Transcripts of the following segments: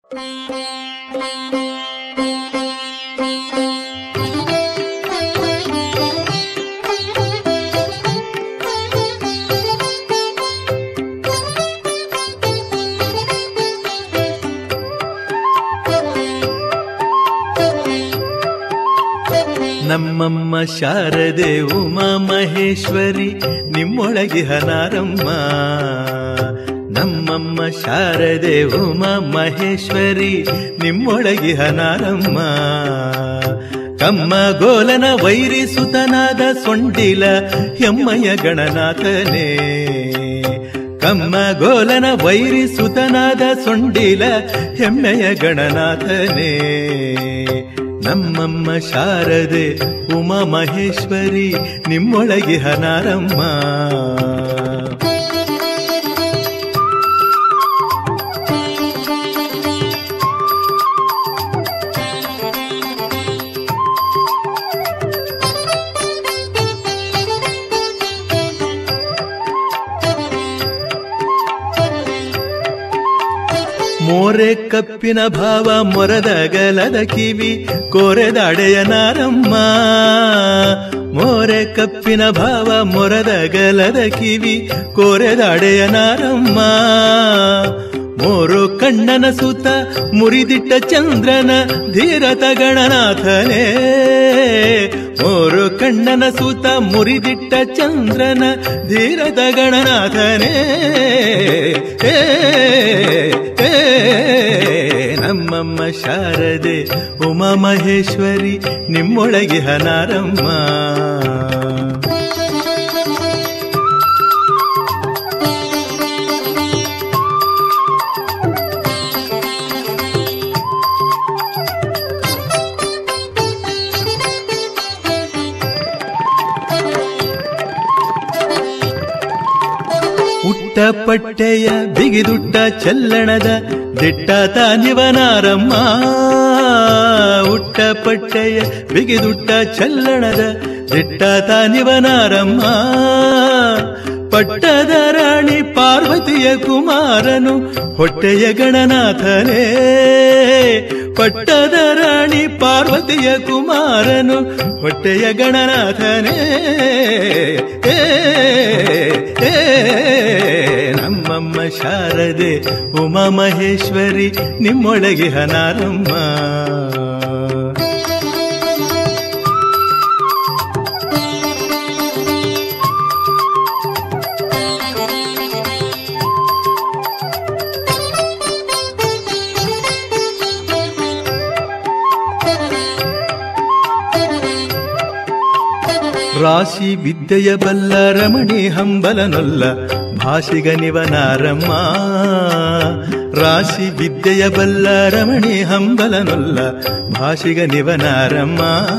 ನಮ್ಮಮ್ಮ ಶಾರದೆ ಉಮಾ ಮಹೇಶ್ವರಿ ನಿಮ್ಮೊಳಗೆ ಹನಾರಮ್ಮ ನಮ್ಮಮ್ಮ ಶಾರದೆ ಉಮಾ ಮಹೇಶ್ವರಿ ನಿಮ್ಮೊಳಗೆ ಹನಾರಮ್ಮ ಕಮ್ಮ ಗೋಲನ ವೈರಿಸುತನಾದ ಸೊಂಡಿಲ ಹೆಮ್ಮಯ ಗಣನಾಥನೇ ಕಮ್ಮ ಗೋಲನ ವೈರಿಸುತನಾದ ಸೊಂಡಿಲ ಹೆಮ್ಮೆಯ ಗಣನಾಥನೇ ನಮ್ಮಮ್ಮ ಶಾರದೆ ಉಮಾ ಮಹೇಶ್ವರಿ ನಿಮ್ಮೊಳಗೆ ಹನಾರಮ್ಮ ಮೋರೆ ಕಪ್ಪಿನ ಭಾವ ಮೊರದ ಗಲದ ಕಿವಿ ಕೋರೆದಾಡೆಯ ನಾರಮ್ಮ ಮೋರೆ ಕಪ್ಪಿನ ಭಾವ ಮೊರದ ಗಲದ ಕಿವಿ ಕೋರೆದಾಡೆಯ ನಾರಮ್ಮ ಮೋರು ಕಣ್ಣನ ಸುತ ಮುರಿದಿಟ್ಟ ಚಂದ್ರನ ಧೀರತ ಗಣನಾಥನೇ ಮೋರು ಕಣ್ಣನ ಸುತ ಮುರಿದಿಟ್ಟ ಚಂದ್ರನ ಧೀರತ ಗಣನಾಥನೇ ಏ, ಏ, ನಮ್ಮಮ್ಮ ಶಾರದೆ ಉಮಾ ಮಹೇಶ್ವರಿ ನಿಮ್ಮೊಳಗೆ ಹನಾರಮ್ಮ ಉಟ್ಟ ಪಟ್ಟೆಯ ಬಿಗಿದುಟ್ಟ ಚಲ್ಲಣದ ದಿಟ್ಟ ತಾನಿವನಾರಮ್ಮ ಉಟ್ಟ ಪಟ್ಟೆಯ ಬಿಗಿದುಟ್ಟ ಚಲ್ಲಣದ ದಿಟ್ಟ ತಾನಿವನಾರಮ್ಮ ಪಟ್ಟದ ರಾಣಿ ಪಾರ್ವತಿಯ ಕುಮಾರನು ಹೊಟ್ಟೆಯ ಗಣನಾಥನೇ ಪಟ್ಟದ ರಾಣಿ ಪಾರ್ವತಿಯ ಕುಮಾರನು ಹೊಟ್ಟೆಯ ಗಣನಾಥನೇ ಏ, ಏ, ನಮ್ಮಮ್ಮ ಶಾರದೆ ಉಮಾ ಮಹೇಶ್ವರಿ ನಿಮ್ಮೊಳಗೆ ಹನಾರಮ್ಮ ರಾಶಿ ವಿದ್ಯೆಯ ಬಲ್ಲ ರಮಣಿ ಹಂಬಲನೊಲ್ಲ ಭಾಷಿಗನಿವನಾರಮ್ಮ ರಾಶಿ ವಿದ್ಯೆಯ ಬಲ್ಲ ರಮಣಿ ಹಂಬಲನೊಲ್ಲ ಭಾಷಿಗನಿವನಾರಮ್ಮ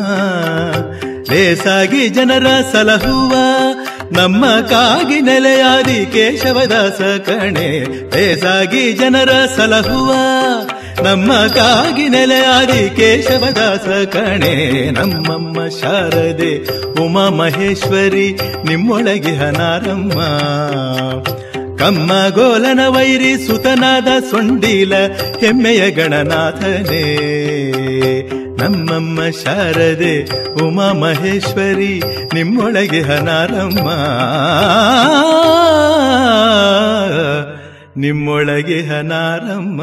ಲೇಸಾಗಿ ಜನರ ಸಲಹುವ ನಮ್ಮ ಕಾಗಿ ನೆಲೆಯಾದಿ ಕೇಶವದಾಸ ಕಣೆ ಲೇಸಾಗಿ ಜನರ ಸಲಹುವ ನಮ್ಮ ಕಾಗಿ ನೆಲೆಯಾದಿ ಕೇಶವದಾಸ ಕಣೆ ನಮ್ಮಮ್ಮ ಶಾರದೆ ಉಮಾ ಮಹೇಶ್ವರಿ ನಿಮ್ಮೊಳಗೆ ಹನಾರಮ್ಮ ಕಮ್ಮ ಗೋಲನ ವೈರಿ ಸುತನಾದ ಸೊಂಡೀಲ ಹೆಮ್ಮೆಯ ಗಣನಾಥನೇ ನಮ್ಮಮ್ಮ ಶಾರದೆ ಉಮಾ ಮಹೇಶ್ವರಿ ನಿಮ್ಮೊಳಗೆ ಹನಾರಮ್ಮ ನಿಮ್ಮೊಳಗೆ ಹನಾರಮ್ಮ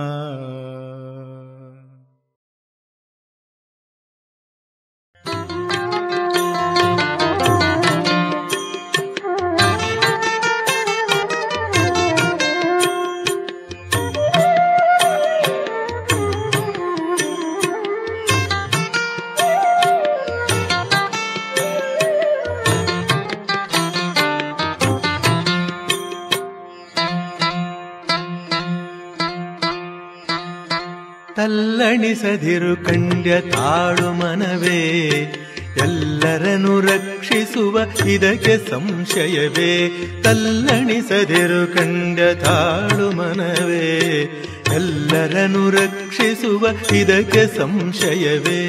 ತಲ್ಲಣಿಸದಿರು ಕಂಡ್ಯ ತಾಳು ಮನವೇ ಎಲ್ಲರನ್ನು ರಕ್ಷಿಸುವ ಇದಕ್ಕೆ ಸಂಶಯವೇ ತಲ್ಲಣಿಸದಿರು ಕಂಡ್ಯ ತಾಳು ಮನವೇ ಎಲ್ಲರನ್ನು ರಕ್ಷಿಸುವ ಇದಕ್ಕೆ ಸಂಶಯವೇ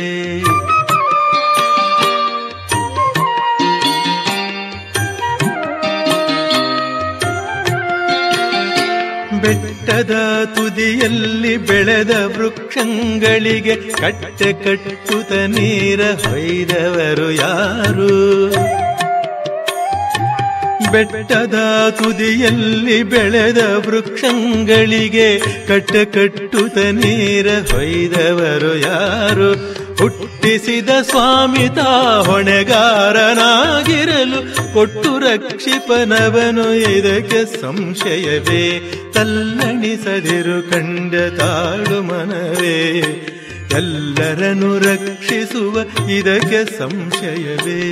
ಬೆಟ್ಟದ ಬೆಟ್ಟದ ತುದಿಯಲ್ಲಿ ಬೆಳೆದ ವೃಕ್ಷಗಳಿಗೆ ಕಟ್ಟೆ ಕಟ್ಟುತ್ತ ನೀರ ಹೊಯ್ದವರು ಯಾರು ಬೆಟ್ಟದ ತುದಿಯಲ್ಲಿ ಬೆಳೆದ ವೃಕ್ಷಗಳಿಗೆ ಕಟ್ಟ ಕಟ್ಟುತ್ತ ನೀರ ಹೊಯ್ದವರು ಯಾರು ಹುಟ್ಟಿಸಿದ ಸ್ವಾಮಿ ತಾ ಹೊಣೆಗಾರನಾಗಿರಲು ಕೊಟ್ಟು ರಕ್ಷಿಪನವನು ಇದಕ್ಕೆ ಸಂಶಯವೇ ತಲ್ಲಣಿಸದಿರು ಕಂಡ ತಾಳು ಮನವೇ ಎಲ್ಲರನ್ನು ರಕ್ಷಿಸುವ ಇದಕ್ಕೆ ಸಂಶಯವೇ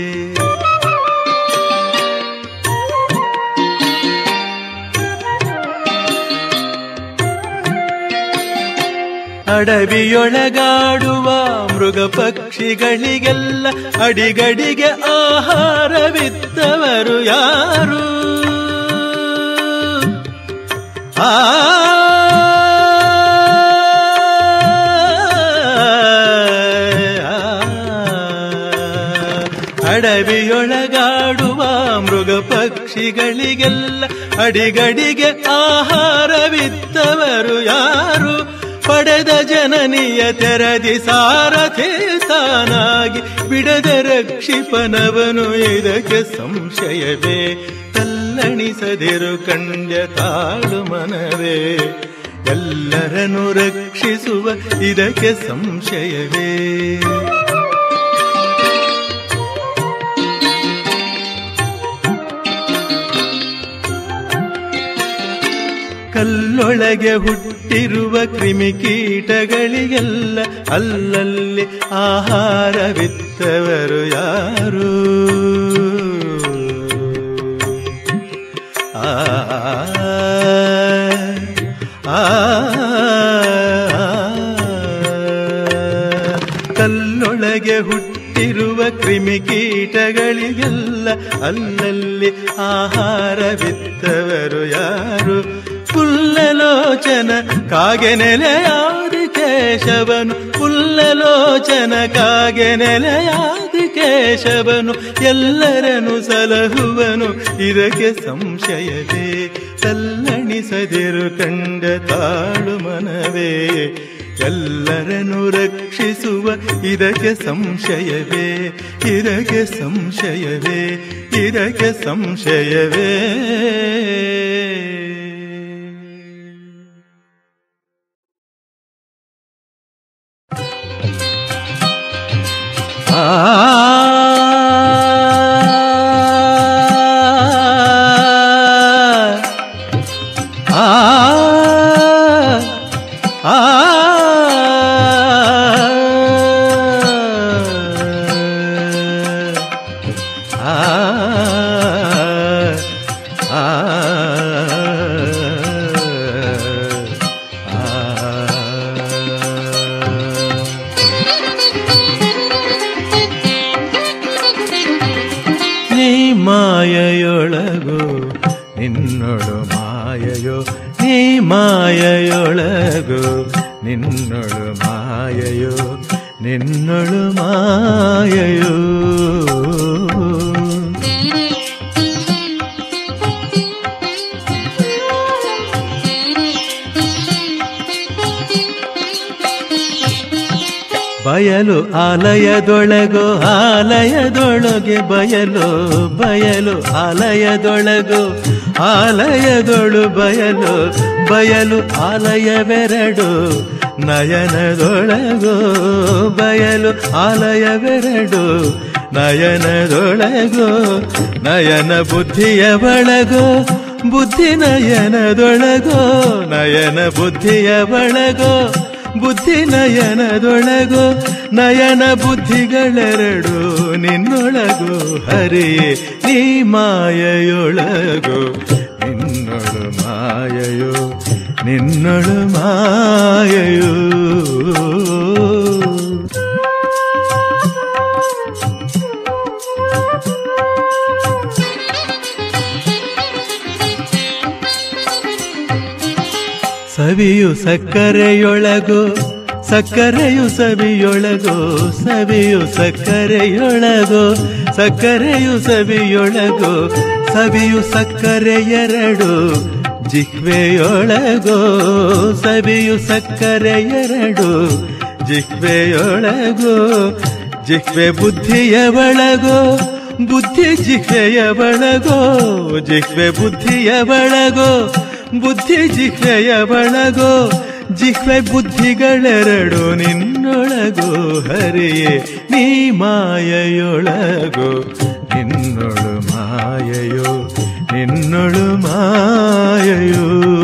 ಅಡವಿಯೊಳಗಾಡುವ ಮೃಗ ಪಕ್ಷಿಗಳಿಗೆಲ್ಲ ಅಡಿಗಡಿಗೆ ಆಹಾರವಿತ್ತವರು ಯಾರು ಆ ಅಡವಿಯೊಳಗಾಡುವ ಮೃಗ ಪಕ್ಷಿಗಳಿಗೆಲ್ಲ ಅಡಿಗಡಿಗೆ ಆಹಾರವಿತ್ತವರು ಯಾರು ಪಡೆದ ಜನನಿಯ ತೆರದಿ ಸಾರಥಿ ತಾನಾಗಿ ಬಿಡದ ರಕ್ಷಿಪನವನು ಇದಕ್ಕೆ ಸಂಶಯವೇ ತಲ್ಲಣಿಸದಿರು ಕಂಡ ತಾಳು ಮನವೇ ಎಲ್ಲರನ್ನು ರಕ್ಷಿಸುವ ಇದಕ್ಕೆ ಸಂಶಯವೇ ಕಲ್ಲೊಳಗೆ ಹುಟ್ಟಿರುವ ಕ್ರಿಮಿಕೀಟಗಳಿಗೆಲ್ಲ ಅಲ್ಲಲ್ಲಿ ಆಹಾರವಿತ್ತವರು ಯಾರು ಆ ಆ ಕಲ್ಲೊಳಗೆ ಹುಟ್ಟಿರುವ ಕ್ರಿಮಿಕೀಟಗಳಿಗೆಲ್ಲ ಅಲ್ಲಲ್ಲಿ ಆಹಾರವಿತ್ತವರು ಯಾರು ಪುಲ್ಲಲೋಚನ ಕಾಗೆ ನೆಲೆಯಾದಿ ಕೇಶವನು ಪುಲ್ಲಲೋಚನ ಕಾಗೆ ನೆಲೆಯಾದಿ ಕೇಶವನು ಎಲ್ಲರನ್ನು ಸಲಹುವನು ಇದಕ್ಕೆ ಸಂಶಯವೇ ತಲ್ಲಣಿಸದಿರು ಕಂಡ ತಾಳು ಮನವೇ ಎಲ್ಲರನ್ನು ರಕ್ಷಿಸುವ ಇದಕ್ಕೆ ಸಂಶಯವೇ ಇದಕ್ಕೆ ಸಂಶಯವೇ ಇದಕ್ಕೆ ಸಂಶಯವೇ ಆ ಆ ಆ ನೀ ಮಾಯೆಯೊಳಗು ನಿನ್ನೊಳು ಮಾಯೆಯೋ ನೀ ಮಾಯೆಯೊಳಗು ನಿನ್ನೊಳು ಮಾಯೆಯೋ ನಿನ್ನೊಳು ಮಾಯೆಯೋ ಬಯಲು ಆಲಯದೊಳಗೋ ಆಲಯದೊಳಗೆ ಬಯಲು ಬಯಲು ಆಲಯದೊಳಗೋ ಆಲಯದೊಳು ಬಯಲು ಬಯಲು ಆಲಯವೆರಡು ನಯನದೊಳಗೋ ಬಯಲು ಆಲಯವೆರಡು ನಯನದೊಳಗೋ ನಯನ ಬುದ್ಧಿಯ ಒಳಗೋ ಬುದ್ಧಿ ನಯನದೊಳಗೋ ನಯನ ಬುದ್ಧಿಯ ಒಳಗೋ ಬುದ್ಧಿ ನಯನದೊಳಗೋ ನಯನ ಬುದ್ಧಿಗಳೆರಡು ನಿನ್ನೊಳಗೋ ಹರಿಯೇ ನೀ ಮಾಯೆಯೊಳಗೋ ನಿನ್ನೊಳು ಮಾಯೆಯೋ ನಿನ್ನೊಳು ಮಾಯೆಯೋ ಸವಿಯು ಸಕ್ಕರೆಯೊಳಗೋ ಸಕ್ಕರೆಯು ಸವಿಯೊಳಗೋ ಸವಿಯು ಸಕ್ಕರೆಯೊಳಗೋ ಸಕ್ಕರೆಯು ಸವಿಯೊಳಗೋ ಸವಿಯು ಸಕ್ಕರೆ ಎರಡು ಜಿಹ್ವೆಯೊಳಗೋ ಸವಿಯು ಸಕ್ಕರೆ ಎರಡು ಜಿಹ್ವೆಯೊಳಗೋ ಜಿಹ್ವೆ ಬುದ್ಧಿಯ ಒಳಗೋ ಬುದ್ಧಿ ಜಿಹ್ವೆಯ ಒಳಗೋ ಜಿಹ್ವೆ ಬುದ್ಧಿಯ ಒಳಗೋ ಬುದ್ಧಿ ಜಿಹ್ವೆಯ ಒಳಗೋ ಜಿಹ್ವೆ ಬುದ್ಧಿಗಳೆರಡು ನಿನ್ನೊಳಗೋ ಹರಿಯೇ ನೀ ಮಾಯೆಯೊಳಗೋ ನಿನ್ನೊಳು ಮಾಯೆಯೋ ನಿನ್ನೊಳು ಮಾಯೆಯೋ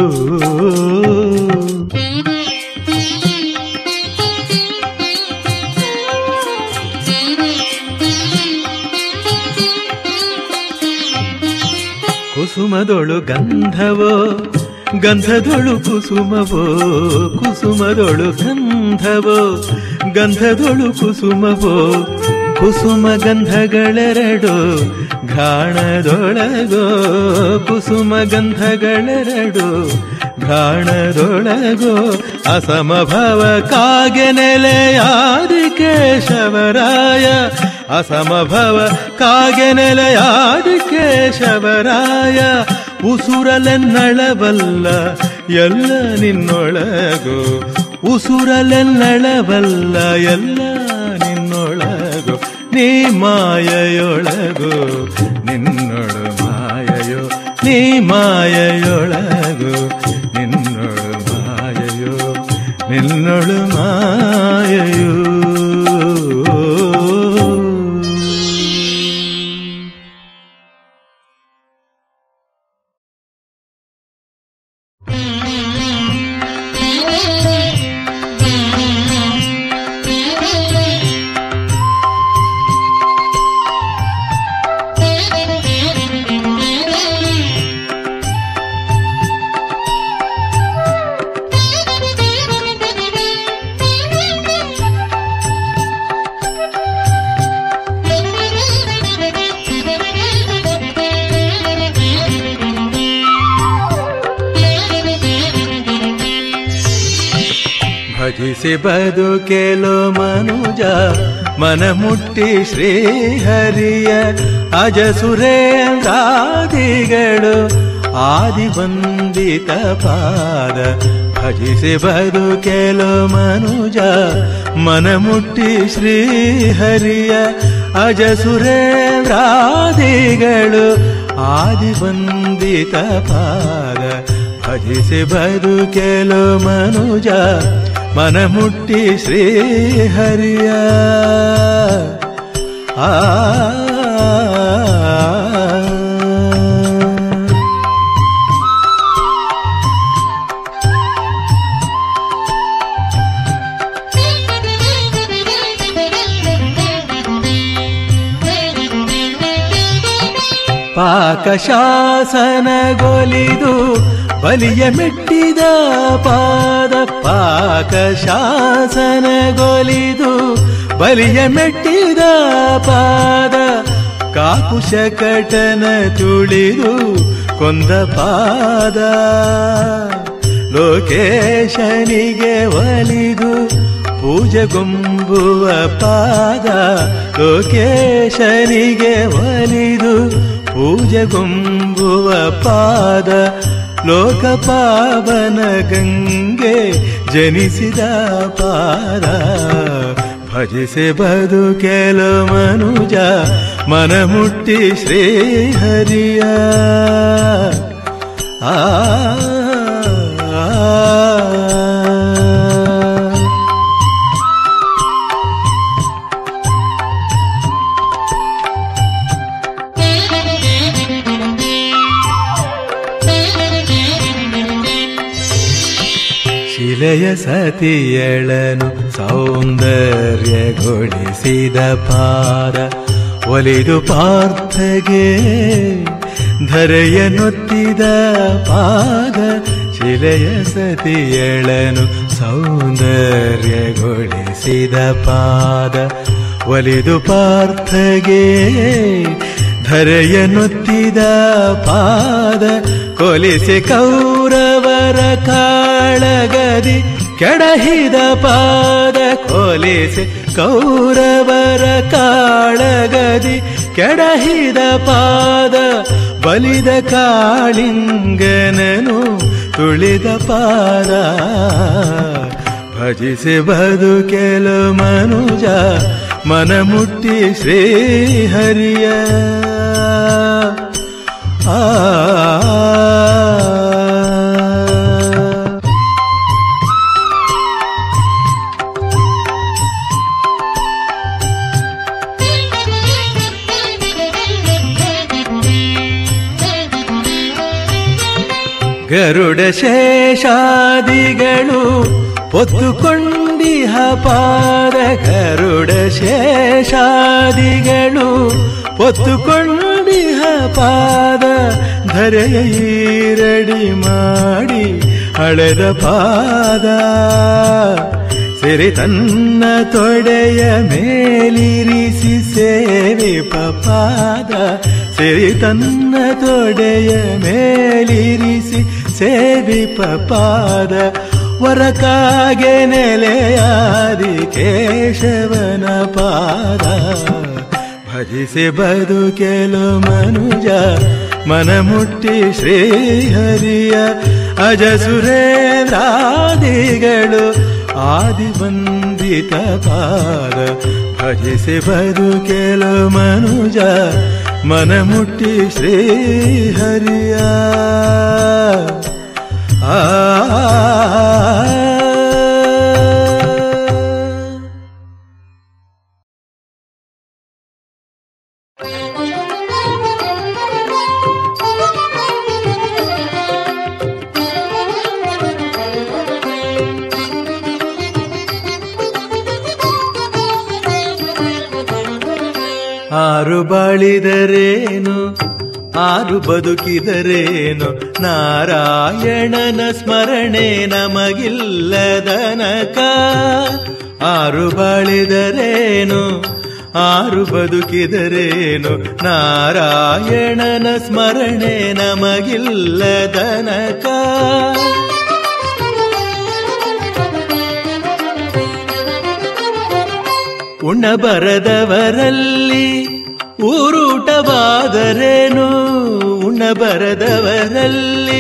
ಕುಸುಮದೊಳು ಗಂಧವೋ ಗಂಧದೊಳು ಕುಸುಮವೋ ಕುಸುಮದೊಳು ಗಂಧವೋ ಗಂಧದೊಳು ಕುಸುಮವೋ ಕುಸುಮ ಗಂಧಗಳೆರಡು ಘಾಣದೊಳಗೋ ಕುಸುಮ ಗಂಧಗಳೆರಡು ಘಾಣದೊಳಗೋ ಅಸಮಭವ ಕಾಗೆ ನೆಲೆಯಾದಿ ಕೇಶವರಾಯ ಅಸಮಭವ ಕಾಗೆ ನೆಲೆಯಾದಿ ಕೇಶವರಾಯ ಉಸುರಲೆನ್ನಳವಲ್ಲ ಎಲ್ಲ ನಿನ್ನೊಳಗೋ ಉಸುರಲೆನ್ನಳವಲ್ಲ ಎಲ್ಲ ನಿನ್ನೊಳಗೋ ನೀ ಮಾಯೆಯೊಳಗೋ ನಿನ್ನೊಳು ಮಾಯೆಯೋ ನೀ ಮಾಯೆಯೊಳಗೋ ನಿನ್ನೊಳು ಮಾಯೆಯೋ ನಿನ್ನೊಳು ಮಾಯೆಯೋ ಭಜಿಸಿ ಬದುಕೆಲೋ ಮನುಜ ಮನ ಮುಟ್ಟಿ ಶ್ರೀಹರಿಯ ಅಜ ಸುರೇಂದ್ರಾದಿಗಳು ಆದಿ ವಂದಿತ ಪಾದ ಭಜಿಸಿ ಬದುಕೆಲೋ ಮನುಜ ಮನ ಮುಟ್ಟಿ ಶ್ರೀಹರಿಯ ಅಜ ಸುರೇಂದ್ರಾದಿಗಳು ಆದಿ ವಂದಿತ ಪಾದ ಭಜಿಸಿ ಬದುಕೆಲು ಮನುಜ ಮನ ಮುಟ್ಟಿ ಶ್ರೀಹರಿಯ ಆ ಪಾಕಶಾಸನಗೊಲಿದು ಬಲಿಯ ಮೆಟ್ಟಿದ ಪಾದ ಪಾಕಶಾಸನಗೊಲಿದು ಬಲಿಯ ಮೆಟ್ಟಿದ ಪಾದ ಕಾಕುಶ ಕಟನ ತುಳಿದು ಕೊಂದ ಪಾದ ಲೋಕೇಶನಿಗೆ ಒಲಿದು ಪೂಜೆಗೊಂಬುವ ಪಾದ ಲೋಕೇಶನಿಗೆ ಒಲಿದು ಪೂಜೆಗೊಂಬುವ ಪಾದ ಲೋಕ ಪಾವನ ಗಂಗೆ ಜನಿಸಿದ ಪಾದ ಭಜಿಸೆ ಬದುಕೆಲ ಮನುಜ ಮನ ಮುಟ್ಟಿ ಶ್ರೀಹರಿಯ ಆ ಶಿಲೆಯ ಸತಿಯಳನು ಸೌಂದರ್ಯಗೊಳಿಸಿದ ಪಾದ ಒಲಿದು ಪಾರ್ಥಗೆ ಧರೆಯನೊತ್ತಿದ ಪಾದ ಶಿಲೆಯ ಸತಿಯಳನು ಸೌಂದರ್ಯಗೊಳಿಸಿದ ಪಾದ ಒಲಿದು ಪಾರ್ಥಗೆ ಧರೆಯನೊತ್ತಿದ ಪಾದ ಕೊಲಿಸಿ ಕೌರವರ ಕಾಳಗದಿ ಕೆಡಹಿದ ಪಾದ ಕೊಲಿಸಿ ಕೌರವರ ಕಾಳಗದಿ ಕೆಡಹಿದ ಪಾದ ಬಲಿದ ಕಾಳಿಂಗನನು ತುಳಿದ ಪಾದ ಭಜಿಸಿ ಬದುಕೆಲು ಮನುಜ ಮನ ಮುಟ್ಟಿ ಶ್ರೀಹರಿಯ ಆ ಗರುಡ ಶೇಷಾದಿಗಳು ಹೊತ್ತುಕೊಂಡಿಹ ಪಾದ ಗರುಡ ಶೇಷಾದಿಗಳು ಹೊತ್ತುಕೊಂಡಿಹ ಪಾದ ಧರೆಯೀರಡಿ ಮಾಡಿ ಅಳೆದ ಪಾದ ಸಿರಿ ತನ್ನ ತೊಡೆಯ ಮೇಲಿರಿಸಿ ಸೇವಿಪ ಪಾದ ಸಿರಿ ತನ್ನ ತೊಡೆಯ ಮೇಲಿರಿಸಿ ಸೇವಿಪ ಪಾದ ವರಕಾಗೆ ನೆಲೆಯಾದಿ ಕೇಶವನ ಪಾದ ಭಜಿಸಿ ಬದುಕೆಲು ಮನುಜ ಮನ ಮುಟ್ಟಿ ಶ್ರೀಹರಿಯ ಅಜ ಸುರೇಂದ್ರಾದಿಗಳು ಆದಿ ಬಂದಿತ ಪಾದ ಭಜಿಸಿ ಬದುಕೆಲು ಮನುಜ ಮನ ಮುಟ್ಟಿ ಶ್ರೀಹರಿಯ ಆ ಆರು ಬಾಳಿದರೇನು ಆರು ಬದುಕಿದರೇನು ನಾರಾಯಣನ ಸ್ಮರಣೆ ನಮಗಿಲ್ಲದನಕ ಆರು ಬಾಳಿದರೇನು ಆರು ಬದುಕಿದರೇನು ನಾರಾಯಣನ ಸ್ಮರಣೆ ನಮಗಿಲ್ಲದನಕ ಉಣ್ಣಬರದವರಲ್ಲಿ ಊರೂಟವಾದರೇನು ಉಣ್ಣಬರದವರಲ್ಲಿ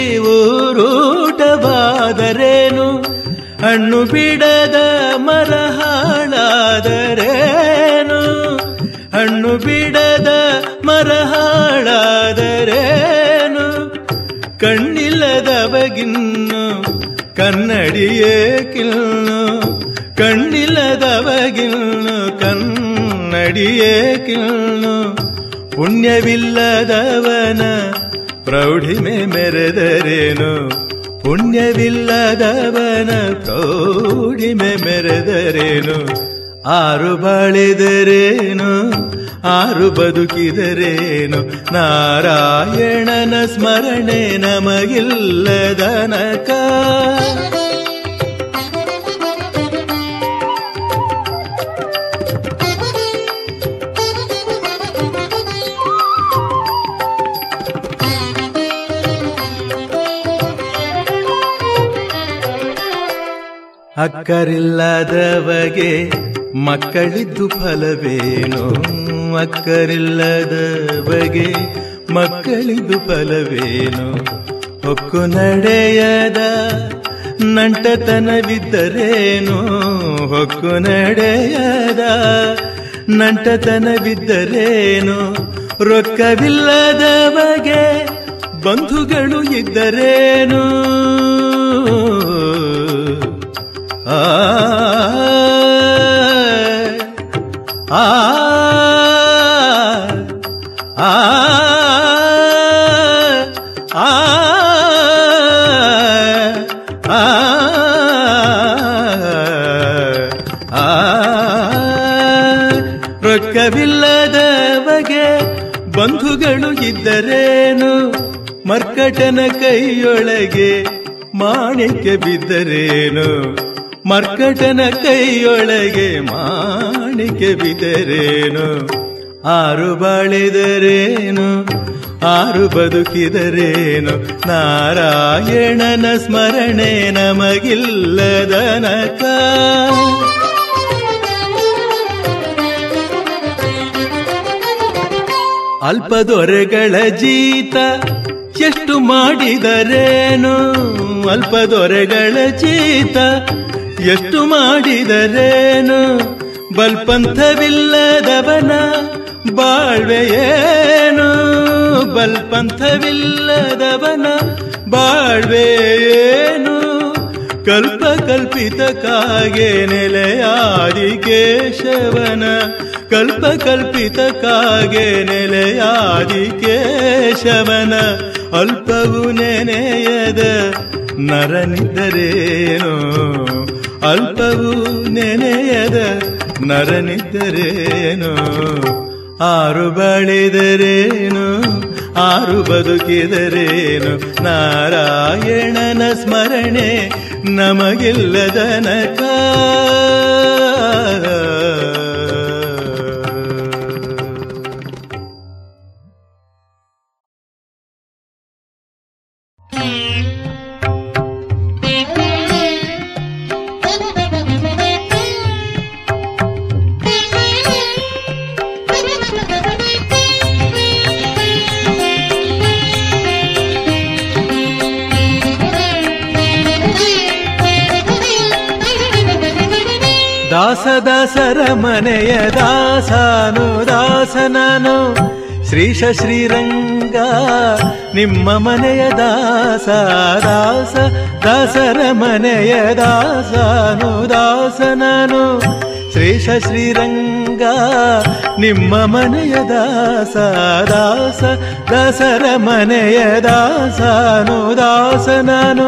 ಊರೂಟವಾದರೇನು ಹಣ್ಣು ಬಿಡದ ಮರ ಹಾಳಾದರೇನು ಹಣ್ಣು ಬಿಡದ ಮರ ಹಾಳಾದರೇನು ಕಣ್ಣಿಲ್ಲದವಗಿನ್ನು ಕನ್ನಡಿಯೇ ಕಿಲ್ನು ಕಣ್ಣಿಲ್ಲದವಗಿನ್ನು ಕನ್ನಡಿಯೇ ಕಿಲ್ನು ಪುಣ್ಯವಿಲ್ಲದವನ ಪ್ರೌಢಿಮೆ ಮೆರೆದರೇನು ಪುಣ್ಯವಿಲ್ಲದವನ ಪ್ರೌಢಿಮೆ ಮೆರೆದರೇನು ಆರು ಬಾಳಿದರೇನು ಆರು ಬದುಕಿದರೇನು ನಾರಾಯಣನ ಸ್ಮರಣೆ ನಮಗಿಲ್ಲದನಕ ಅಕ್ಕರಿಲ್ಲದವಗೆ ಮಕ್ಕಳಿದ್ದು ಫಲವೇನು ಅಕ್ಕರಿಲ್ಲದವಗೆ ಮಕ್ಕಳಿದ್ದು ಫಲವೇನು ಹೊಕ್ಕು ನಡೆಯದ ನಂಟತನವಿದ್ದರೇನು ಹೊಕ್ಕು ನಡೆಯದ ನಂಟತನವಿದ್ದರೇನು ರೊಕ್ಕವಿಲ್ಲದವಗೆ ಬಂಧುಗಳು ಇದ್ದರೇನು ಆ ಆ ಆ ಆ ಆ ರೊಕ್ಕವಿಲ್ಲದವಗೆ ಬಂಧುಗಳು ಇದ್ದರೇನು ಮರ್ಕಟನ ಕೈಯೊಳಗೆ ಮಾಣಿಕ್ಯ ಬಿದ್ದರೇನು ಮರ್ಕಟನ ಕೈಯೊಳಗೆ ಮಾಣಿಕ್ಯ ಬಿದ್ದರೇನು ಆರು ಬಾಳಿದರೇನು ಆರು ಬದುಕಿದರೇನು ನಾರಾಯಣನ ಸ್ಮರಣೆ ನಮಗಿಲ್ಲದನಕ ಅಲ್ಪದೊರೆಗಳ ಜೀತ ಎಷ್ಟು ಮಾಡಿದರೇನು ಅಲ್ಪ ದೊರೆಗಳ ಚೀತ ಎಷ್ಟು ಮಾಡಿದರೇನು ಬಲ್ಪಂಥವಿಲ್ಲದವನ ಬಾಳ್ವೆಯೇನು ಬಲ್ಪಂಥವಿಲ್ಲದವನ ಬಾಳ್ವೆಯೇನು ಕಲ್ಪ ಕಲ್ಪಿತಕ್ಕಾಗೆ ನೆಲೆಯಾದಿ ಕೇಶವನ ಕಲ್ಪ ಕಲ್ಪಿತಕ್ಕಾಗೆ ನೆಲೆಯಾದಿ ಕೇಶವನ ಅಲ್ಪವು ನೆನೆಯದ ನರನಿದ್ದರೇನು ಅಲ್ಪವು ನೆನೆಯದ ನರನಿದ್ದರೇನು ಆರು ಬಳಿದರೇನು ಆರು ಬದುಕಿದರೇನು ನಾರಾಯಣನ ಸ್ಮರಣೆ ನಮಗಿಲ್ಲದನಕ ದಾಸ ದಾಸರ ಮನೆಯ ದಾಸನು ದಾಸನನು ಶ್ರೀಶ ಶ್ರೀರಂಗ ನಿಮ್ಮ ಮನೆಯ ದಾಸ ದಾಸ ದಾಸರ ಮನೆಯ ದಾಸನು ದಾಸನನು ಶ್ರೀಶ ಶ್ರೀರಂಗ ನಿಮ್ಮ ಮನೆಯ ದಾಸ ದಾಸ ದಾಸರ ಮನೆಯ ದಾಸನು ದಾಸನನು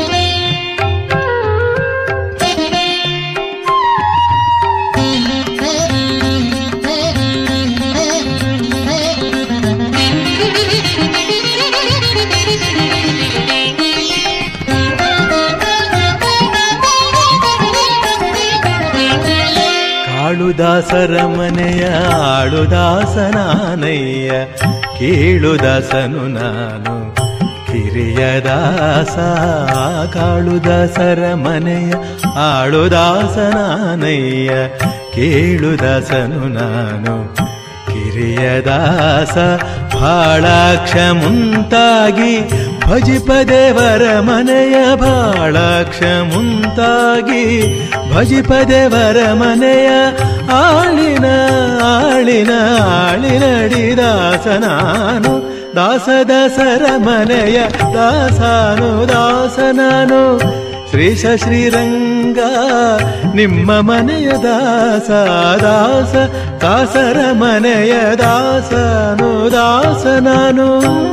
ಕಾಳುದಾಸರ ಮನೆಯ ಆಳುದಾಸನಾನಯ್ಯ ಕೇಳುದಾಸನು ನಾನು ಕಿರಿಯ ದಾಸ ಕಾಳುದಾಸರ ಮನೆಯ ಆಳುದಾಸನಾನಯ್ಯ ಕೇಳುದಾಸನು ನಾನು ಕಿರಿಯ ದಾಸ ಭಾಳಾಕ್ಷ ಮುಂತಾಗಿ ಭಜಿಪ ದೇವರ ಮನೆಯ ಭಾಳಾಕ್ಷ ಮುಂತಾಗಿ ಭಜಿಪ ದೇವರ ಮನೆಯ ಆಳಿನ ಆಳಿನ ಆಳಿನಡಿದಾಸ ನಾನು ದಾಸ ದಾಸರ ಮನೆಯ ದಾಸನು ದಾಸ ನಾನು ಶ್ರೀಶ ಶ್ರೀರಂಗ ನಿಮ್ಮ ಮನೆಯ ದಾಸ ದಾಸ ದಾಸರ ಮನೆಯ ದಾಸನು ದಾಸ ನಾನು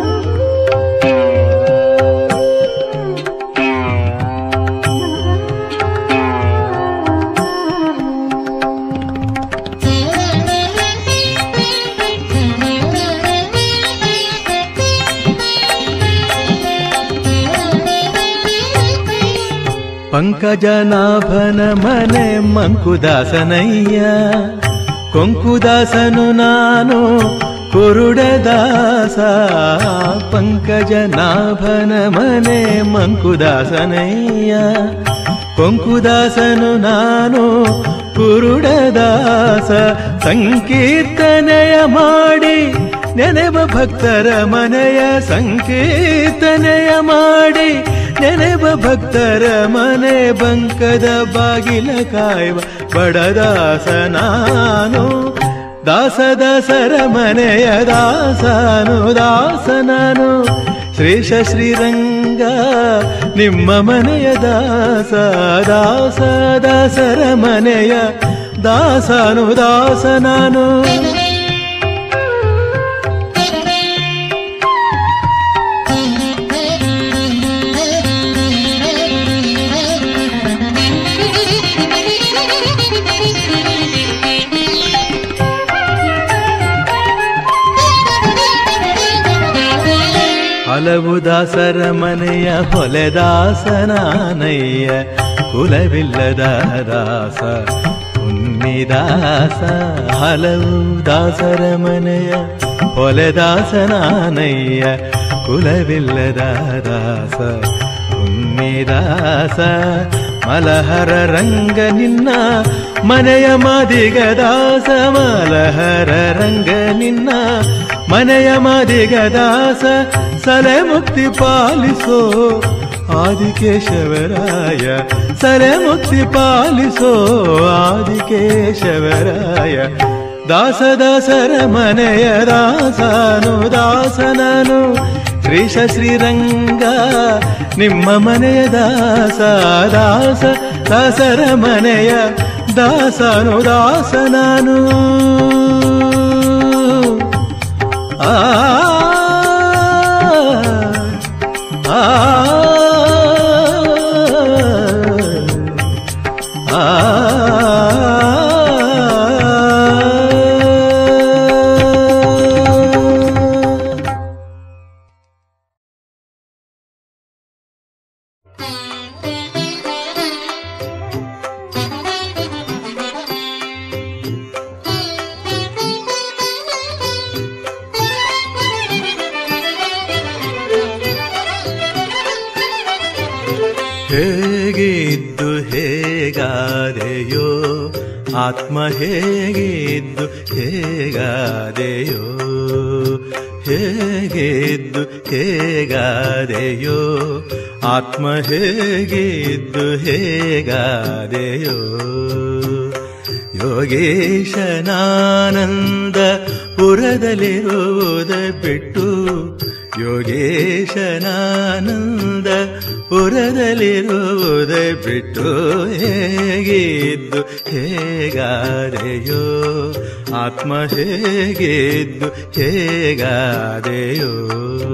ಪಂಕಜನಾಭನ ಮನೆ ಮಂಕುದಾಸನಯ್ಯ ಕೊಂಕುದಾಸನು ನಾನು ಕುರುಡದಾಸ ಪಂಕಜನಾಭನ ಮನೆ ಮಂಕುದಾಸನಯ್ಯ ಕೊಂಕುದಾಸನು ನಾನು ಕುರುಡದಾಸ ಸಂಕೀರ್ತನೆಯ ಮಾಡಿ ನೆನೆವ ಭಕ್ತರ ಮನೆಯ ಸಂಕೀರ್ತನೆಯ ಮಾಡಿ ನೆನೆವ ಭಕ್ತರ ಮನೆ ಬಂಕದ ಬಾಗಿಲ ಕಾಯುವ ಬಡದಾಸ ನಾನು ದಾಸ ದಾಸರ ಮನೆಯ ದಾಸನು ದಾಸ ನಾನು ಶ್ರೀಶ ಶ್ರೀರಂಗ ನಿಮ್ಮ ಮನೆಯ ದಾಸ ದಾಸ ದಾಸರ ಮನೆಯ ದಾಸನು ದಾಸ ನಾನು ಹಲವು ದಾಸರ ಮನೆಯ ಹೊಲೆದಾಸನಾನಯ್ಯ ಕುಲವಿಲ್ಲದ ದಾಸ ಉನ್ನಿದಾಸ ಹಲವು ದಾಸರ ಮನೆಯ ಹೊಲೆದಾಸನಾನಯ್ಯ ಕುಲವಿಲ್ಲದ ದಾಸ ಉನ್ನಿದಾಸ ಮಲಹರ ರಂಗ ನಿನ್ನ ಮನೆಯ ಮಾದಿಗ ದಾಸ ಮಲಹರ ರಂಗ ನಿನ್ನ ಮನೆಯ ಮಾದಿಗ ದಾಸ ಸಲೆ ಮುಕ್ತಿ ಪಾಲಿಸೋ ಆದಿಕೇಶವರಾಯ ಸರೆ ಮುಕ್ತಿ ಪಾಲಿಸೋ ಆದಿಕೇಶವರಾಯ ದಾಸ ದಾಸರ ಮನೆಯ ದಾಸನು ದಾಸನನು ಶ್ರೀಶ ಶ್ರೀರಂಗ ನಿಮ್ಮ ಮನೆಯ ದಾಸ ದಾಸ ದಾಸರ ಮನೆಯ ದಾಸನು ದಾಸನನು ಆ ಆ ಆ ಹೇಗಿದ್ದು ಹೇಗಾದೆಯೋ ಆತ್ಮ ಹೇಗಿದ್ದು ಹೇಗಾದೆಯೋ ಹೇಗಿದ್ದು ಹೇಗಾದೆಯೋ ಆತ್ಮ ಹೇಗಿದ್ದು ಹೇಗಾದೆಯೋ ಯೋಗೇಶನಾನಂದ ಪುರದಲ್ಲಿರುವುದ ಬಿಟ್ಟು ಯೋಗೇಶನಾನಂದ ಪುರದಲ್ಲಿರುವುದ ಬಿಟ್ಟು ಹೇಗಿದ್ದು ಹೇಗಾದೆಯೋ ಆತ್ಮ ಹೇಗಿದ್ದು ಹೇಗಾದೆಯೋ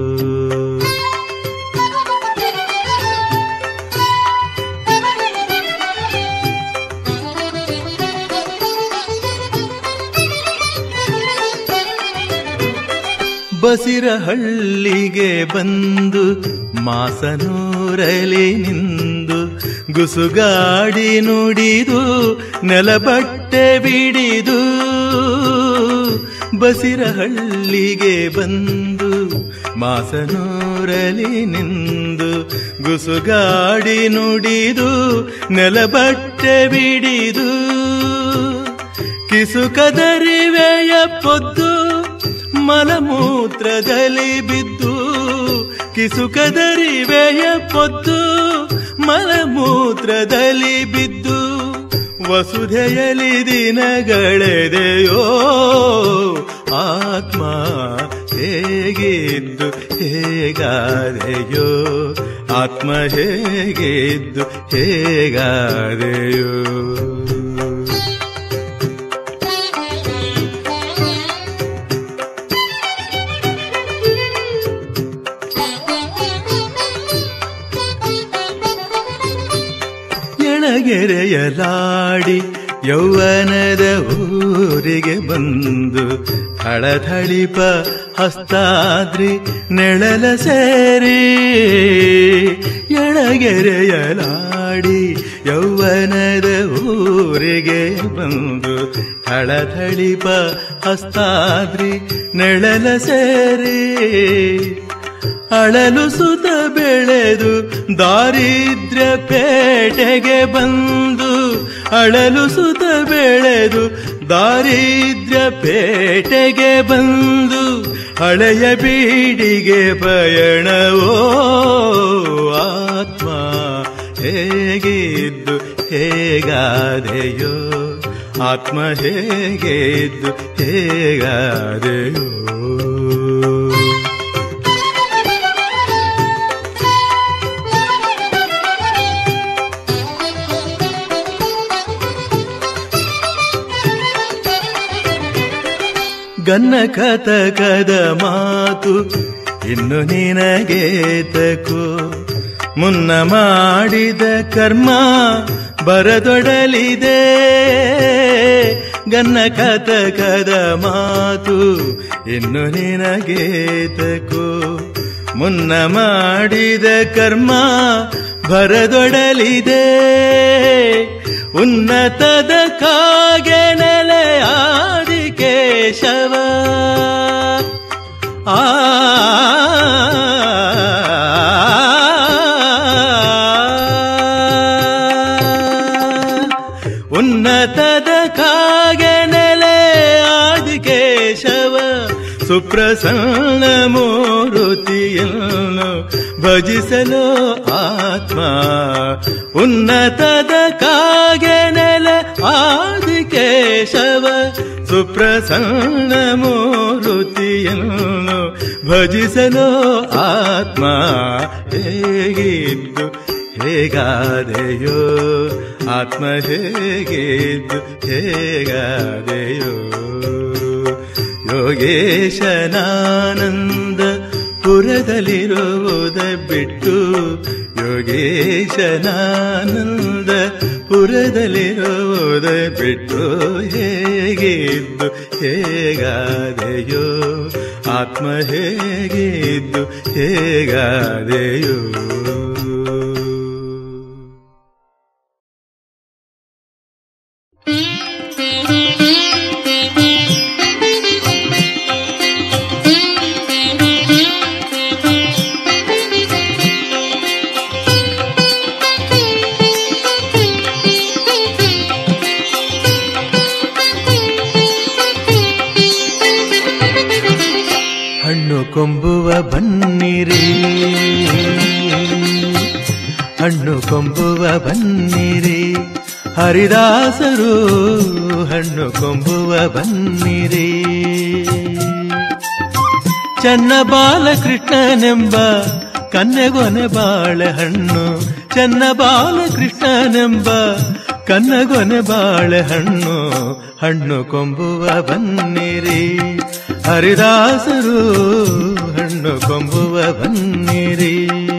ಬಸಿರಹಳ್ಳಿಗೆ ಬಂದು ಮಾಸನೂರಲಿ ನಿಂದು ಗುಸುಗಾಡಿ ನುಡಿದು ನೆಲಬಟ್ಟೆ ಬಿಡಿದು ಬಸಿರಹಳ್ಳಿಗೆ ಬಂದು ಮಾಸನೂರಲಿ ನಿಂದು ಗುಸುಗಾಡಿ ನುಡಿದು ನೆಲಬಟ್ಟೆ ಬಿಡಿದು ಕಿಸುಕದರಿವೆಯ ಪೊದ್ದು ಮಲಮೂತ್ರದಲ್ಲಿ ಬಿದ್ದು ಕಿಸುಕದರಿವೆಯ ಪೊದ್ದು ಮಲಮೂತ್ರದಲ್ಲಿ ಬಿದ್ದು ವಸುಧೆಯಲಿ ದಿನಗಳೆದೆಯೋ ಆತ್ಮ ಹೇಗಿದ್ದು ಹೇಗಾದೆಯೋ ಆತ್ಮ ಹೇಗಿದ್ದು ಹೇಗಾದೆಯೋ ಎಳಗೆರೆಯಲಾಡಿ ಯೌವನದ ಊರಿಗೆ ಬಂದು ಥಳಥಳಿಪ ಹಸ್ತಾದ್ರಿ ನೆಳಲ ಸೇರಿ ಎಳಗೆರೆಯಲಾಡಿ ಯೌವನದ ಊರಿಗೆ ಬಂದು ಥಳಥಳಿಪ ಹಸ್ತಾದ್ರಿ ನೆಳಲ ಸೇರಿ ಅಳಲು ಸುತ ಬೆಳೆದು ದಾರಿದ್ರ್ಯ ಪೇಟೆಗೆ ಬಂದು ಅಳಲು ಸುತ ಬೆಳೆದು ದಾರಿದ್ರ್ಯ ಪೇಟೆಗೆ ಬಂದು ಹಳೆಯ ಬೀಡಿಗೆ ಪಯಣವೋ ಆತ್ಮ ಹೇಗಿದ್ದು ಹೇಗಾದೆಯೋ ಆತ್ಮ ಹೇಗಿದ್ದು ಹೇಗಾದೆಯೋ ಗನ್ನ ಕತಕದ ಮಾತು ಇನ್ನು ನಿನಗೆ ತಕೋ ಮುನ್ನ ಮಾಡಿದ ಕರ್ಮ ಬರದೊಡಲಿದೆ ಗನ್ನ ಕತಕದ ಮಾತು ಇನ್ನು ನಿನಗೆ ತಕೋ ಮುನ್ನ ಮಾಡಿದ ಕರ್ಮ ಭರದೊಡಲಿದೆ ಉನ್ನತದ ಕಾಗೆ ನೆಲೆಯಾದಿ ಕೇಶವ ಆ ಉನ್ನತದ ಕಾಗೆ ನೆಲೆ ಆದಿಕೇಶವ ಸುಪ್ರಸನ್ನ ಮೂರುತಿಯನ್ನು ಭಜಿಸಲು ಆತ್ಮ ಉನ್ನತದ ಕಾಗೆ ನೆಲೆ ಆದಿಕೇಶವ ಸುಪ್ರಸನ್ನ ಮೂರುತಿಯನ್ನು ಭಜಿಸಲು ಆತ್ಮ ಹೇಗಿದ್ದು ಹೇಗಾದೆಯೋ ಆತ್ಮ ಹೇಗಿದ್ದು ಹೇಗಾದೆಯೋ ಯೋಗೇಶನಾನಂದ ಪುರದಲ್ಲಿರುವುದ ಬಿಟ್ಟು ಯೋಗೇಶನಾನಂದ ಪುರದಲ್ಲಿರುವುದ ಬಿಟ್ಟು ಹೇಗಿದ್ದು ಹೇಗಾದೆಯೋ ಆತ್ಮ ಹೇಗಿದ್ದು ಹೇಗಾದೆಯೋ ಹಣ್ಣು ಕೊಂಬುವ ಬನ್ನಿರಿ ಹಣ್ಣು ಕೊಂಬುವ ಬನ್ನಿರಿ ಹರಿದಾಸರು ಹಣ್ಣು ಕೊಂಬುವ ಬನ್ನಿರಿ ಚನ್ನ ಬಾಲಕೃಷ್ಣನೆಂಬ ಕನ್ನೆಗೊನೆ ಬಾಳೆಹಣ್ಣು ಚನ್ನ ಬಾಲಕೃಷ್ಣನೆಂಬ ಕನ್ನಗೊನೆ ಬಾಳೆಹಣ್ಣು ಹಣ್ಣು ಕೊಂಬುವ ಬನ್ನಿರಿ ಹರಿದಾಸರು ಹಣ್ಣು ಕೊಂಬುವ ಬನ್ನಿರಿ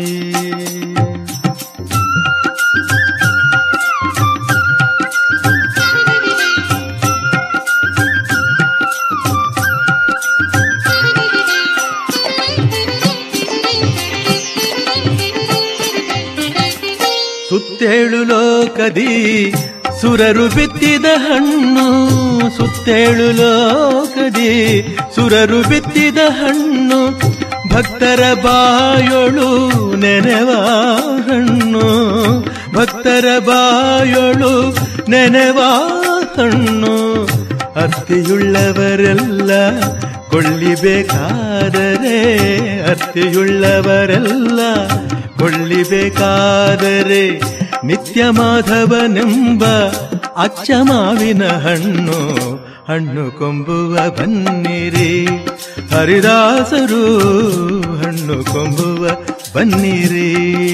ಸುತ್ತೇಳು ಲೋಕದಿ ಸುರರು ಬಿತ್ತಿದ ಹಣ್ಣು ಸುತ್ತೇಳು ಲೋಕದಿ ಸುರರು ಬಿತ್ತಿದ ಹಣ್ಣು ಭಕ್ತರ ಬಾಯೊಳು ನೆನೆವ ಹಣ್ಣು ಭಕ್ತರ ಬಾಯೊಳು ನೆನೆವ ಹಣ್ಣು ಅತ್ತಿಯುಳ್ಳವರೆಲ್ಲ ಕೊಳ್ಳಿಬೇಕಾದರೆ ಅತ್ತಿಯುಳ್ಳವರೆಲ್ಲ ಕೊಳ್ಳಿಬೇಕಾದರೆ ನಿತ್ಯ ಮಾಧವನೆಂಬ ಅಚ್ಚ ಮಾವಿನ ಹಣ್ಣು ಹಣ್ಣು ಕೊಂಬುವ ಬನ್ನಿರಿ ಹರಿದಾಸರು ಹಣ್ಣು ಕೊಂಬುವ ಬನ್ನಿರಿ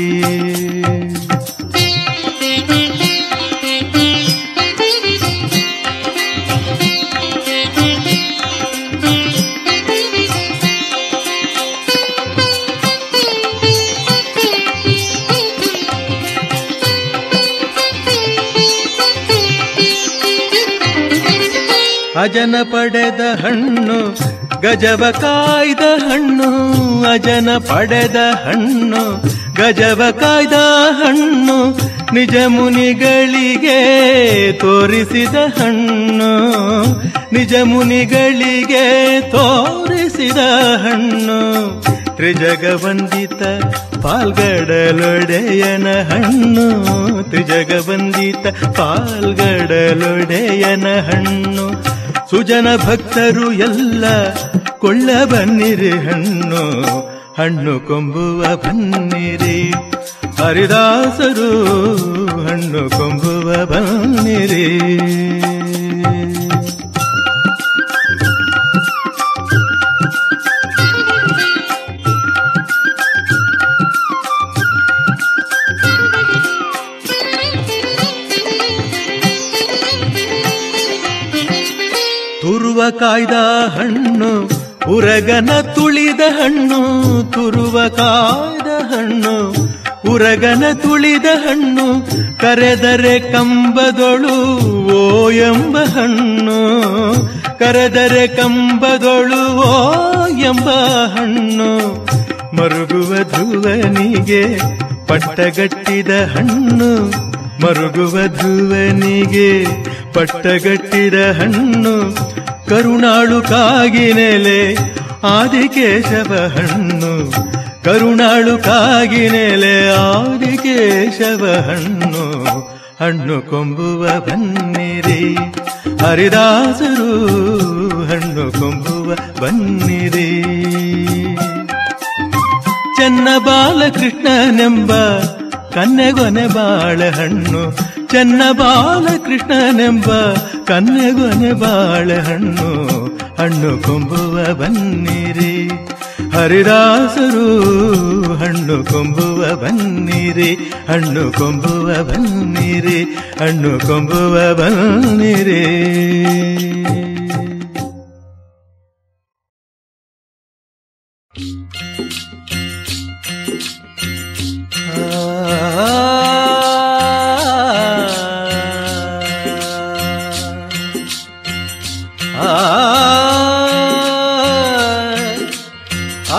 ಅಜನ ಪಡೆದ ಹಣ್ಣು ಗಜವ ಕಾಯ್ದ ಹಣ್ಣು ಅಜನ ಪಡೆದ ಹಣ್ಣು ಗಜವ ಕಾಯ್ದ ಹಣ್ಣು ನಿಜ ಮುನಿಗಳಿಗೆ ತೋರಿಸಿದ ಹಣ್ಣು ನಿಜ ಮುನಿಗಳಿಗೆ ತೋರಿಸಿದ ಹಣ್ಣು ತ್ರಿಜಗವಂದಿತ ಪಾಲ್ಗಡಲೊಡೆಯನ ಹಣ್ಣು ತ್ರಿಜಗವಂದಿತ ಪಾಲ್ಗಡಲೊಡೆಯನ ಹಣ್ಣು ಸುಜನ ಭಕ್ತರು ಎಲ್ಲ ಕೊಳ್ಳ ಬನ್ನಿರಿ ಹಣ್ಣು ಹಣ್ಣು ಕೊಂಬುವ ಬನ್ನಿರಿ ಹರಿದಾಸರು ಹಣ್ಣು ಕೊಂಬುವ ಬನ್ನಿರಿ ತುರುವ ಕಾಯ್ದ ಹಣ್ಣು ಉರಗನ ತುಳಿದ ಹಣ್ಣು ತುರುವ ಕಾಯ್ದ ಹಣ್ಣು ಉರಗನ ತುಳಿದ ಹಣ್ಣು ಕರೆದರೆ ಕಂಬದೊಳು ಓ ಎಂಬ ಹಣ್ಣು ಕರೆದರೆ ಕಂಬದೊಳು ಓ ಎಂಬ ಹಣ್ಣು ಮರುಗುವ ಧ್ರುವನಿಗೆ ಪಟ್ಟಗಟ್ಟಿದ ಹಣ್ಣು ಮರುಗುವ ಧ್ರುವನಿಗೆ ಪಟ್ಟಗಟ್ಟಿದ ಹಣ್ಣು ಕರುಣಾಳು ಕಾಗಿನೆಲೆ ಆದಿಕೇಶವ ಹಣ್ಣು ಕರುಣಾಳು ಕಾಗಿನೆಲೆ ಆದಿಕೇಶವ ಹಣ್ಣು ಹಣ್ಣು ಕೊಂಬುವ ಬನ್ನಿರಿ ಹರಿದಾಸರು ಹಣ್ಣು ಕೊಂಬುವ ಬನ್ನಿರಿ ಚೆನ್ನ ಚೆನ್ನ ಬಾಲಕೃಷ್ಣನೆಂಬ ಕನ್ನೆಗೊನೆ ಬಾಳೆಹಣ್ಣು ಚೆನ್ನ ಬಾಲಕೃಷ್ಣನೆಂಬ ಕನ್ನೆಗೊನೆ ಬಾಳೆಹಣ್ಣು ಹಣ್ಣು ಕೊಂಬುವ ಬನ್ನಿರಿ ಹರಿದಾಸರು ಹಣ್ಣು ಕೊಂಬುವ ಬನ್ನಿರಿ ಹಣ್ಣು ಕೊಂಬುವ ಬನ್ನಿರಿ ಹಣ್ಣು ಕೊಂಬುವ ಬನ್ನಿರಿ ಆ ಆ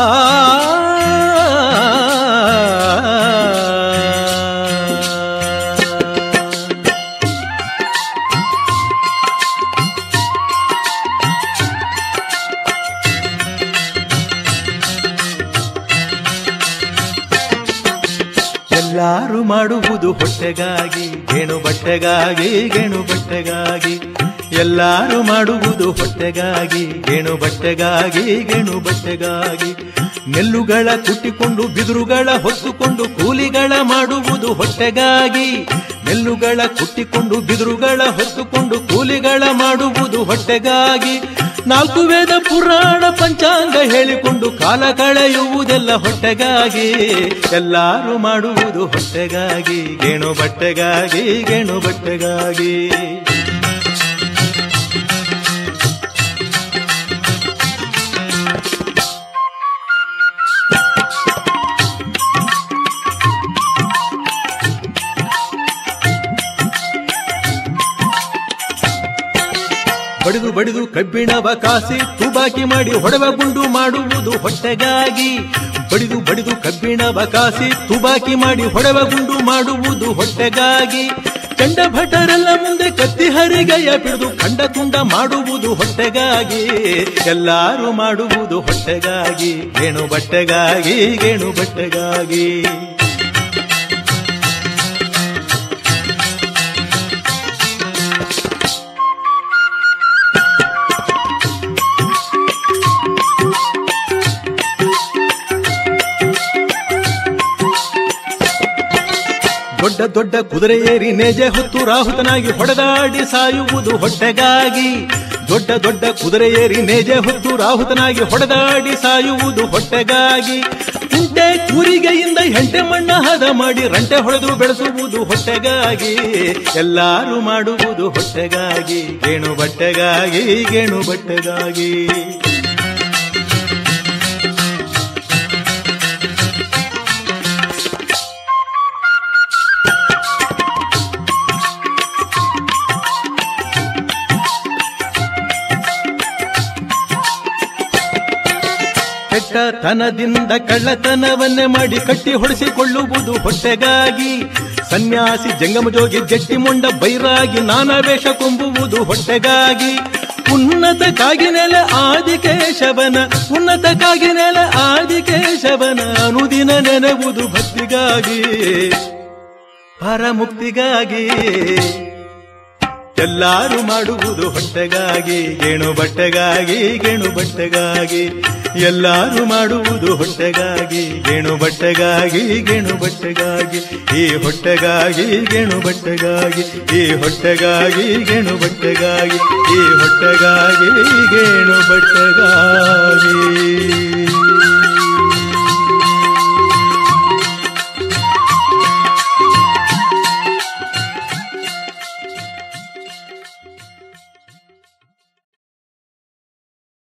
ಎಲ್ಲಾರು ಮಾಡುವುದು ಹೊಟ್ಟೆಗಾಗಿ ಗೇಣು ಬಟ್ಟೆಗಾಗಿ ಗೇಣು ಬಟ್ಟೆಗಾಗಿ ಎಲ್ಲಾರು ಮಾಡುವುದು ಹೊಟ್ಟೆಗಾಗಿ ಗೇಣು ಬಟ್ಟೆಗಾಗಿ ಗೇಣು ಬಟ್ಟೆಗಾಗಿ ನೆಲ್ಲುಗಳ ಕುಟ್ಟಿಕೊಂಡು ಬಿದುರುಗಳ ಹೊತ್ತುಕೊಂಡು ಕೂಲಿಗಳ ಮಾಡುವುದು ಹೊಟ್ಟೆಗಾಗಿ ನೆಲ್ಲುಗಳ ಕುಟ್ಟಿಕೊಂಡು ಬಿದುರುಗಳ ಹೊತ್ತುಕೊಂಡು ಕೂಲಿಗಳ ಮಾಡುವುದು ಹೊಟ್ಟೆಗಾಗಿ ನಾಲ್ಕು ವೇದ ಪುರಾಣ ಪಂಚಾಂಗ ಹೇಳಿಕೊಂಡು ಕಾಲ ಕಳೆಯುವುದೆಲ್ಲ ಹೊಟ್ಟೆಗಾಗಿ ಎಲ್ಲಾರು ಮಾಡುವುದು ಹೊಟ್ಟೆಗಾಗಿ ಗೇಣು ಬಟ್ಟೆಗಾಗಿ ಗೇಣು ಬಟ್ಟೆಗಾಗಿ ಬಡಿದು ಬಡಿದು ಕಬ್ಬಿಣವ ಕಾಸಿ ತುಬಾಕಿ ಮಾಡಿ ಹೊಡೆವ ಗುಂಡು ಮಾಡುವುದು ಹೊಟ್ಟೆಗಾಗಿ ಬಡಿದು ಬಡಿದು ಕಬ್ಬಿಣವ ಕಾಸಿ ತುಬಾಕಿ ಮಾಡಿ ಹೊಡೆವ ಗುಂಡು ಮಾಡುವುದು ಹೊಟ್ಟೆಗಾಗಿ ಚಂಡ ಭಟರೆಲ್ಲ ಮುಂದೆ ಕತ್ತಿ ಹರಿಗಯ್ಯ ಬಿಡಿದು ಕಂಡ ತುಂಡ ಮಾಡುವುದು ಹೊಟ್ಟೆಗಾಗಿ ಎಲ್ಲಾರು ಮಾಡುವುದು ಹೊಟ್ಟೆಗಾಗಿ ಗೇಣು ಬಟ್ಟೆಗಾಗಿ ಗೇಣು ಬಟ್ಟೆಗಾಗಿ ದೊಡ್ಡ ದೊಡ್ಡ ಕುದುರೆ ಏರಿ ನೇಜೆ ಹೊತ್ತು ರಾಹುತನಾಗಿ ಹೊಡೆದಾಡಿ ಸಾಯುವುದು ಹೊಟ್ಟೆಗಾಗಿ ದೊಡ್ಡ ದೊಡ್ಡ ಕುದುರೆ ಏರಿ ನೇಜೆ ಹೊತ್ತು ರಾಹುತನಾಗಿ ಹೊಡೆದಾಡಿ ಸಾಯುವುದು ಹೊಟ್ಟೆಗಾಗಿ ಕುಂಟೆ ಕೂರಿಗೆಯಿಂದ ಹೆಂಟೆ ಮಣ್ಣ ಹದ ಮಾಡಿ ರಂಟೆ ಹೊಡೆದು ಬೆಳೆಸುವುದು ಹೊಟ್ಟೆಗಾಗಿ ಎಲ್ಲಾರು ಮಾಡುವುದು ಹೊಟ್ಟೆಗಾಗಿ ಗೇಣು ಬಟ್ಟೆಗಾಗಿ ಗೇಣು ಬಟ್ಟೆಗಾಗಿ ಕೆಟ್ಟತನದಿಂದ ಕಳ್ಳತನವನ್ನೇ ಮಾಡಿ ಕಟ್ಟಿ ಹೊಡೆಸಿಕೊಳ್ಳುವುದು ಹೊಟ್ಟೆಗಾಗಿ ಸನ್ಯಾಸಿ ಜಂಗಮಜೋಗಿ ಜಟ್ಟಿ ಮೊಂಡ ಬೈರಾಗಿ ನಾನಾ ವೇಷ ಕೊಂಬುವುದು ಹೊಟ್ಟೆಗಾಗಿ ಉನ್ನತಕ್ಕಾಗಿ ನೆಲೆ ಆದಿಕೇಶವನ ಉನ್ನತಕ್ಕಾಗಿ ನೆಲೆ ಆದಿಕೇಶವನ ಅನುದಿನ ನೆನೆವುದು ಭಕ್ತಿಗಾಗಿ ಪರಮುಕ್ತಿಗಾಗಿ ಎಲ್ಲಾರು ಮಾಡುವುದು ಹೊಟ್ಟೆಗಾಗಿ ಗೇಣು ಬಟ್ಟೆಗಾಗಿ ಗೇಣು ಬಟ್ಟೆಗಾಗಿ ಎಲ್ಲಾರು ಮಾಡುವುದು ಹೊಟ್ಟೆಗಾಗಿ ಗೇಣು ಬಟ್ಟೆಗಾಗಿ ಗೇಣು ಬಟ್ಟೆಗಾಗಿ ಈ ಹೊಟ್ಟೆಗಾಗಿ ಗೇಣು ಬಟ್ಟೆಗಾಗಿ ಈ ಹೊಟ್ಟೆಗಾಗಿ ಗೇಣು ಬಟ್ಟೆಗಾಗಿ ಈ ಹೊಟ್ಟೆಗಾಗಿ ಗೇಣು ಬಟ್ಟೆಗಾಗಿ